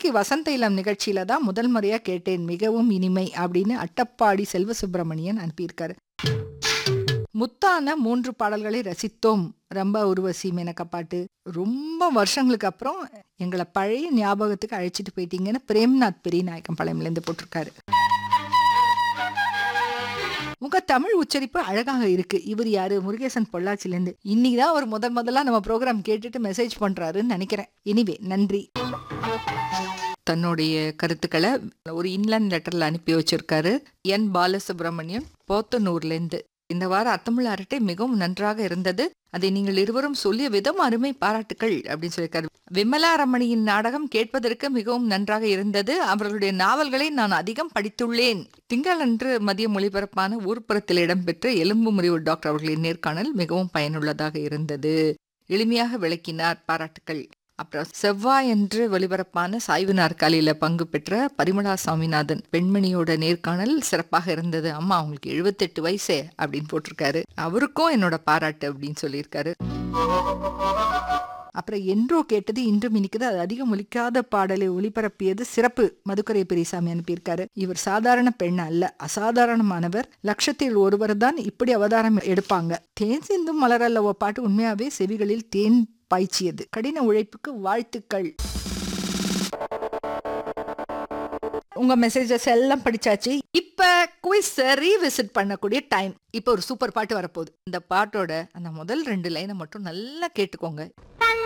இன்னைக்கு வசந்த இளம் நிகழ்ச்சியில தான் முதல் முறையா கேட்டேன் மிகவும் இனிமை அப்படின்னு அட்டப்பாடி செல்வ சுப்பிரமணியன் அனுப்பியிருக்காரு முத்தான மூன்று பாடல்களை ரசித்தோம் ரொம்ப உருவசி மேனக்க பாட்டு ரொம்ப வருஷங்களுக்கு அப்புறம் எங்களை பழைய ஞாபகத்துக்கு அழைச்சிட்டு போயிட்டீங்கன்னு பிரேம்நாத் பெரியநாயக்கம் பழையம்லேருந்து போட்டிருக்காரு உங்க தமிழ் உச்சரிப்பு அழகாக இருக்கு இவர் யாரு முருகேசன் பொள்ளாச்சிலேருந்து இன்னைக்கு தான் அவர் முதல் முதல்ல நம்ம ப்ரோக்ராம் கேட்டுட்டு மெசேஜ் பண்றாருன்னு நினைக்கிறேன் எனிவே நன்றி தன்னுடைய கருத்துக்களை ஒரு இன்லைன் லெட்டர்ல அனுப்பி வச்சிருக்காரு என் பாலசுப்ரமணியம் போத்தனூர்லேருந்து இந்த வார அத்தமிழ் அரட்டை மிகவும் நன்றாக இருந்தது அதை நீங்கள் இருவரும் சொல்லிய விதம் அருமை பாராட்டுக்கள் அப்படின்னு சொல்லியிருக்காரு விமலா ரமணியின் நாடகம் கேட்பதற்கு மிகவும் நன்றாக இருந்தது அவர்களுடைய நாவல்களை நான் அதிகம் படித்துள்ளேன் திங்களன்று மதிய ஒளிபரப்பான ஊர்ப்புறத்தில் இடம்பெற்ற எலும்பு முறிவு டாக்டர் அவர்களின் நேர்காணல் மிகவும் பயனுள்ளதாக இருந்தது எளிமையாக விளக்கினார் பாராட்டுக்கள் அப்புறம் செவ்வாயன்று ஒளிபரப்பான சாய்வு நாற்காலியில பங்கு பெற்ற பரிமளா சாமிநாதன் பெண்மணியோட நேர்காணல் சிறப்பாக இருந்தது அம்மா அவங்களுக்கு எழுபத்தெட்டு வயசே அப்படின்னு போட்டிருக்காரு அவருக்கும் என்னோட பாராட்டு அப்படின்னு சொல்லியிருக்காரு அப்புறம் என்றோ கேட்டது இன்றும் இனிக்குது அது அதிகம் ஒலிக்காத பாடலை ஒளிபரப்பியது சிறப்பு மதுக்கரை பெரியசாமி அனுப்பியிருக்காரு இவர் சாதாரண பெண் அல்ல அசாதாரணமானவர் லட்சத்தில் ஒருவர் தான் இப்படி அவதாரம் எடுப்பாங்க தேன் சிந்தும் மலரல்லவோ பாட்டு உண்மையாவே செவிகளில் தேன் பாய்ச்சியது கடின உழைப்புக்கு வாழ்த்துக்கள் உங்க மெசேஜஸ் எல்லாம் படிச்சாச்சு இப்ப குவிஸ் ரீவிசிட் பண்ணக்கூடிய டைம் இப்ப ஒரு சூப்பர் பாட்டு வரப்போகுது இந்த பாட்டோட அந்த முதல் ரெண்டு லைனை மட்டும் நல்லா கேட்டுக்கோங்க தங்க